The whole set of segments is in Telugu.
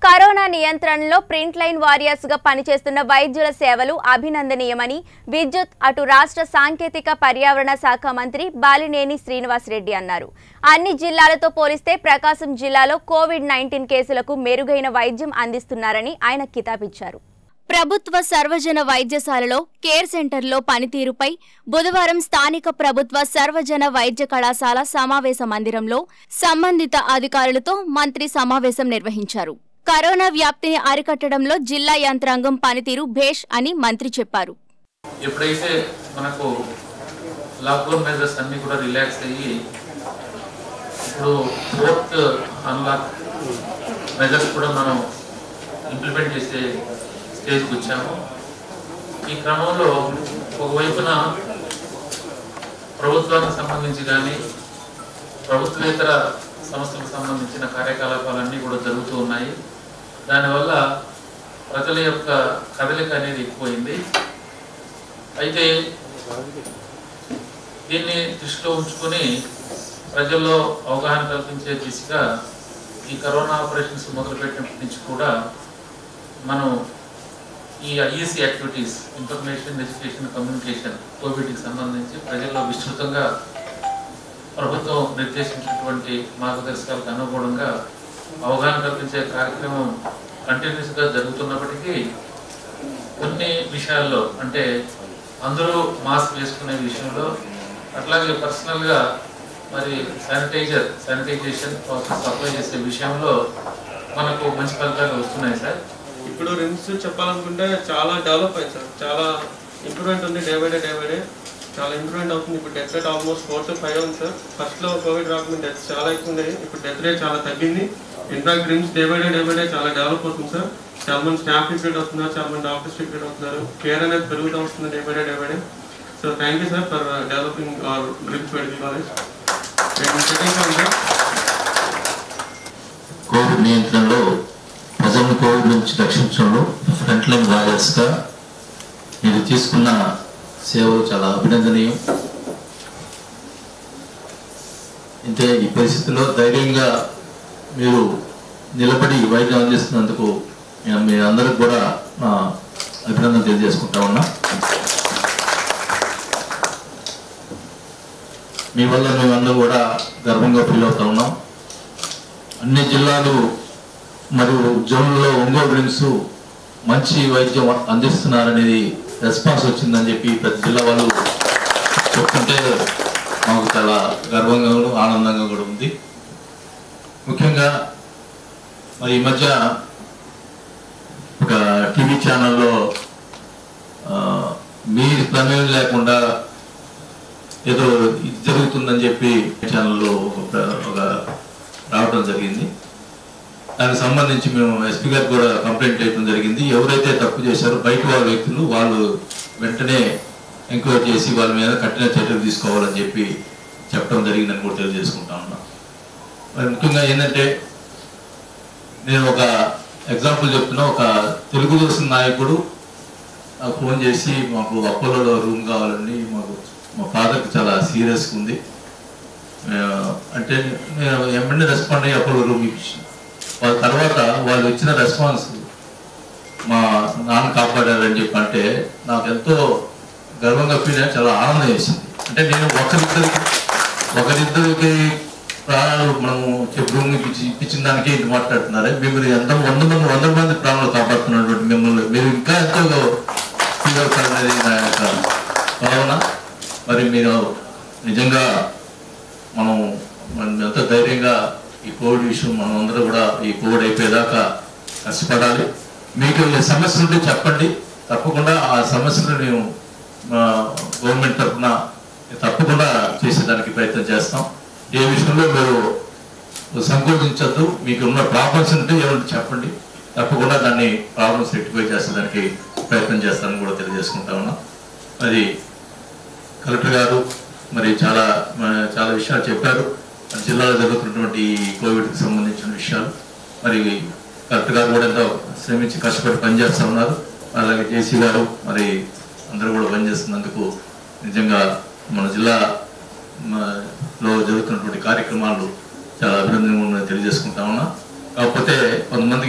కరోనా నియంత్రణలో ప్రింట్ లైన్ వారియర్స్ గా పనిచేస్తున్న వైద్యుల సేవలు అభినందనీయమని విద్యుత్ అటు రాష్ట్ర సాంకేతిక పర్యావరణ శాఖ మంత్రి బాలినేని శ్రీనివాసరెడ్డి అన్నారు అన్ని జిల్లాలతో పోలిస్తే ప్రకాశం జిల్లాలో కోవిడ్ నైన్టీన్ కేసులకు మెరుగైన వైద్యం అందిస్తున్నారని ఆయన కితాబిచ్చారు ప్రభుత్వ సర్వజన వైద్యశాలలో కేర్ సెంటర్లో పనితీరుపై బుధవారం స్థానిక ప్రభుత్వ సర్వజన వైద్య కళాశాల సమావేశ మందిరంలో సంబంధిత అధికారులతో మంత్రి సమావేశం నిర్వహించారు కరోనా వ్యాప్తిని అరికట్టడంలో జిల్లా యంత్రాంగం పనితీరు భేష్ అని మంత్రి చెప్పారు ఎప్పుడైతే మనకు లాక్డౌన్ మెజర్స్ అన్నీ కూడా రిలాక్స్ అయ్యి ఇప్పుడు ఫోర్త్ అన్లాక్ మెజర్స్ కూడా మనం ఇంప్లిమెంట్ చేసే స్టేజ్కి వచ్చాము ఈ క్రమంలో ఒకవైపున ప్రభుత్వానికి సంబంధించి కానీ ప్రభుత్వేతర సంస్థలకు సంబంధించిన కార్యకలాపాలన్నీ కూడా జరుగుతూ ఉన్నాయి దానివల్ల ప్రజల యొక్క కదలిక అనేది ఎక్కువైంది అయితే దీన్ని దృష్టిలో ఉంచుకొని ప్రజల్లో అవగాహన కల్పించే దిశగా ఈ కరోనా ఆపరేషన్స్ మొదలుపెట్టినప్పటి నుంచి కూడా మనం ఈ IEC activities information education communication కోవిడ్కి సంబంధించి ప్రజల్లో విస్తృతంగా ప్రభుత్వం నిర్దేశించినటువంటి మార్గదర్శకాలకు అనుగుణంగా అవగాహన కల్పించే కార్యక్రమం కంటిన్యూస్గా జరుగుతున్నప్పటికీ కొన్ని విషయాల్లో అంటే అందరూ మాస్క్ వేసుకునే విషయంలో అట్లాగే పర్సనల్గా మరి శానిటైజర్ శానిటైజేషన్ ప్రాసెస్ అప్లై చేసే విషయంలో మనకు మంచి ఫలితాలు వస్తున్నాయి సార్ ఇప్పుడు రిమ్స్ చెప్పాలనుకుంటే చాలా డెవలప్ అయింది సార్ చాలా ఇంప్రూవ్మెంట్ ఉంది day by day day by day చాలా ఇంప్రూవ్మెంట్ అవుతుంది ఇప్పుడు death rate almost four to five ఉంది సార్ ఫస్ట్లో కోవిడ్ రాకుండా డెత్ చాలా ఎక్కువ ఉంది ఇప్పుడు డెత్ రేట్ చాలా తగ్గింది in fact RIMS day by day day by day చాలా డెవలప్ అవుతుంది సార్ చాలా మంది స్టాఫ్ రిక్రూట్ అవుతున్నారు చాలా మంది డాక్టర్స్ రిక్రూట్ అవుతున్నారు కేర్ అనేది పెరుగుతూ వస్తుంది day by day day by day so thank you sir for developing our RIMS medical college sir covid నియంత్రణలో ప్రజలను కోవిడ్ నుంచి రక్షించడంలో ఫ్రంట్ లైన్ వారియర్స్గా మీరు తీసుకున్న సేవలు చాలా అభినందనీయం అంటే ఈ పరిస్థితుల్లో ధైర్యంగా మీరు నిలబడి వైద్యం అందిస్తున్నందుకు నేను మీ అందరికి కూడా నా అభినందన తెలియజేసుకుంటా ఉన్నా మీ వల్ల మేమందరం కూడా గర్వంగా ఫీల్ అవుతా ఉన్నాం అన్ని జిల్లాలు మరియు జోన్లలో ఒంగోలు డ్రింక్స్ మంచి వైద్యం అందిస్తున్నారనేది రెస్పాన్స్ వచ్చిందని చెప్పి ప్రతి జిల్లా వాళ్ళు చెప్తుంటే మాకు చాలా గర్వంగా ఆనందంగా కూడా ఉంది ముఖ్యంగా మరి ఈ మధ్య ఒక టీవీ ఛానల్లో ఆ, మీ ప్రమేయం లేకుండా ఏదో ఇది జరుగుతుందని చెప్పి ఛానల్లో ఒక ఒక రావడం జరిగింది దానికి సంబంధించి మేము ఎస్పీ గారికి కూడా కంప్లైంట్ చేయడం జరిగింది ఎవరైతే తప్పు చేశారో బయట వాళ్ళ వ్యక్తులు వాళ్ళు వెంటనే ఎంక్వైరీ చేసి వాళ్ళ మీద కఠిన చర్యలు తీసుకోవాలని చెప్పి చెప్పడం జరిగిందని కూడా తెలియజేసుకుంటా ఉన్నా మరి ముఖ్యంగా ఏంటంటే నేను ఒక ఎగ్జాంపుల్ చెప్తున్నా ఒక తెలుగుదేశం నాయకుడు నాకు ఫోన్ చేసి మాకు అపోలోలో రూమ్ కావాలండి మాకు మా ఫాదర్కి చాలా సీరియస్గా ఉంది ఆ, అంటే నేను వెంటనే రెస్పాండ్ అయ్యి అపోలో రూమ్ ఇప్పించాను వాళ్ళ తర్వాత వాళ్ళు ఇచ్చిన రెస్పాన్స్ మా నాన్న కాపాడారని చెప్పి అంటే నాకు ఎంతో గర్వంగా ఫీల్ అయ్యి చాలా ఆనందం వేసింది అంటే నేను ఒకరిద్దరికి ఒకరిద్దరికి ప్రాణాలు మనము చెప్పి రూమ్ ఇప్పించి ఇప్పించిన దానికే ఇంత మాట్లాడుతున్నారే మిమ్మల్ని ఎంత వంద మంది వందల మంది ప్రాణాలు కాపాడుతున్నటువంటి మిమ్మల్ని మీరు ఇంకా ఎంతో ఫీల్ అవుతారనేది నా యొక్క భావన మరి మీరు నిజంగా మనం మనం ఎంత ధైర్యంగా ఈ కోవిడ్ విషయం మనం అందరూ కూడా ఈ కోవిడ్ అయిపోయేదాకా కష్టపడాలి మీకు ఏ సమస్యలు ఉంటే చెప్పండి తప్పకుండా ఆ సమస్యలు నేను మా గవర్నమెంట్ తరఫున తప్పకుండా చేసేదానికి ప్రయత్నం చేస్తాం ఏ విషయంలో మీరు సంకోచించద్దు మీకు ఉన్న ప్రాబ్లమ్స్ ఉంటే ఏమంటే చెప్పండి తప్పకుండా దాన్ని ప్రాబ్లమ్స్ రెక్టిఫై చేసేదానికి ప్రయత్నం చేస్తానని కూడా తెలియజేసుకుంటా ఉన్నా మరి కలెక్టర్ గారు మరి చాలా మ- చాలా విషయాలు చెప్పారు మన జిల్లాలో జరుగుతున్నటువంటి ఈ కోవిడ్కి సంబంధించిన విషయాలు మరి కలెక్టర్ గారు కూడా ఎంతో శ్రమించి కష్టపడి పనిచేస్తూ ఉన్నారు అలాగే జేసీ గారు మరి అందరూ కూడా పనిచేస్తున్నందుకు నిజంగా మన జిల్లా మ- లో జరుగుతున్నటువంటి కార్యక్రమాలు చాలా అభినందనగా తెలియజేసుకుంటా ఉన్నా కాకపోతే కొంతమందికి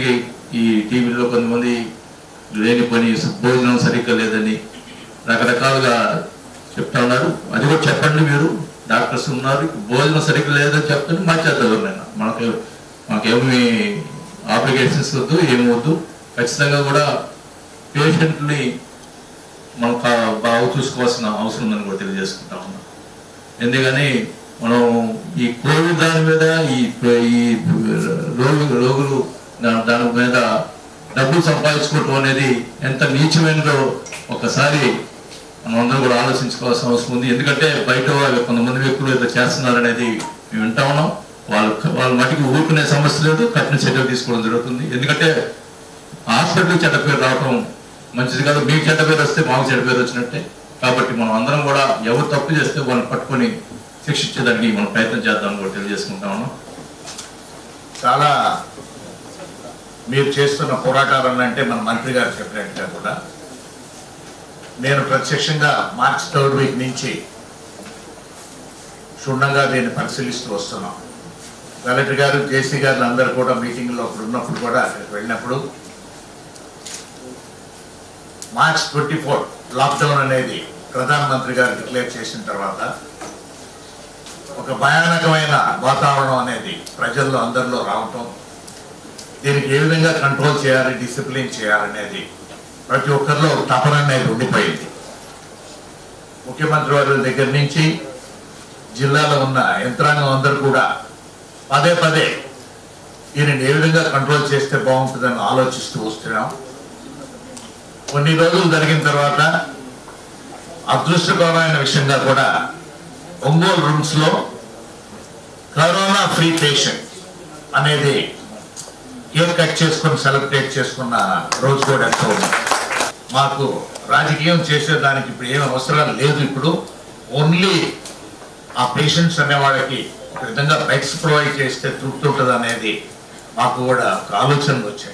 ఈ టీవీలో కొంతమంది లేని పని భోజనం సరిగ్గా లేదని రకరకాలుగా చెప్తా ఉన్నారు అది కూడా చెప్పండి మీరు డాక్టర్స్ ఉన్నారు భోజనం సరిగ్గా లేదని చెప్తే మార్చేద్దాం నేను మనకు మాకేమి ఆబ్లిగేషన్స్ వద్దు ఏమి వద్దు ఖచ్చితంగా కూడా పేషెంట్ని మనం కా- బాగా చూసుకోవాల్సిన అవసరం ఉందని కూడా తెలియజేసుకుంటా ఉన్నాం ఎందుకని మనం ఈ కోవిడ్ దాని మీద ఈ ఈ రోగు రోగులు దా- దాని మీద డబ్బులు సంపాదించుకోవటం అనేది ఎంత నీచమైనదో ఒకసారి మనం అందరం కూడా ఆలోచించుకోవాల్సిన అవసరం ఉంది ఎందుకంటే బయట వాళ్ళు కొంతమంది వ్యక్తులు ఏదో చేస్తున్నారనేది మేము వింటా ఉన్నాం వాళ్ళు వాళ్ళ మటుకు ఊరుకునే సమస్య లేదు కఠిన చర్యలు తీసుకోవడం జరుగుతుంది ఎందుకంటే హాస్పిటల్ చెడ్డ పేరు రావటం మంచిది కాదు మీకు చెడ్డ పేరు వస్తే మాకు చెడ్డ పేరు వచ్చినట్టే కాబట్టి మనం అందరం కూడా ఎవరు తప్పు చేస్తే వాళ్ళని పట్టుకొని శిక్షించేదానికి మనం ప్రయత్నం చేద్దాం కూడా తెలియజేసుకుంటా ఉన్నాం చాలా మీరు చేస్తున్న పోరాటాలను అంటే మన మంత్రి గారు చెప్పినట్టుగా కూడా నేను ప్రత్యక్షంగా మార్చ్ థర్డ్ వీక్ నుంచి క్షుణ్ణంగా దీన్ని పరిశీలిస్తూ వస్తున్నాం కలెక్టర్ గారు జేసీ గారు అందరూ కూడా మీటింగ్లో అప్పుడు ఉన్నప్పుడు కూడా అక్కడికి వెళ్ళినప్పుడు మార్చ్ ట్వంటీ ఫోర్ లాక్డౌన్ అనేది ప్రధానమంత్రి గారు డిక్లేర్ చేసిన తర్వాత ఒక భయానకమైన వాతావరణం అనేది ప్రజల్లో అందరిలో రావటం దీనికి ఏ విధంగా కంట్రోల్ చేయాలి డిసిప్లిన్ చేయాలనేది ప్రతి ఒక్కరిలో తపన అనేది ఉండిపోయింది ముఖ్యమంత్రి వారి దగ్గర నుంచి జిల్లాలో ఉన్న యంత్రాంగం అందరూ కూడా పదే పదే దీనిని ఏ విధంగా కంట్రోల్ చేస్తే బాగుంటుందని ఆలోచిస్తూ వస్తున్నాం కొన్ని రోజులు జరిగిన తర్వాత అదృష్టకరమైన విషయంగా కూడా ఒంగోలు రూమ్స్ లో కరోనా ఫ్రీ పేషెంట్ అనేది కేక్ కట్ చేసుకొని సెలబ్రేట్ చేసుకున్న రోజు కూడా ఎంతో ఉంది మాకు రాజకీయం చేసేదానికి ఇప్పుడు ఏం అవసరం లేదు ఇప్పుడు ఓన్లీ ఆ పేషెంట్స్ అనే వాళ్ళకి ఒక విధంగా బెడ్స్ ప్రొవైడ్ చేస్తే తృప్తి ఉంటుంది అనేది మాకు కూడా ఒక ఆలోచనలు వచ్చాయి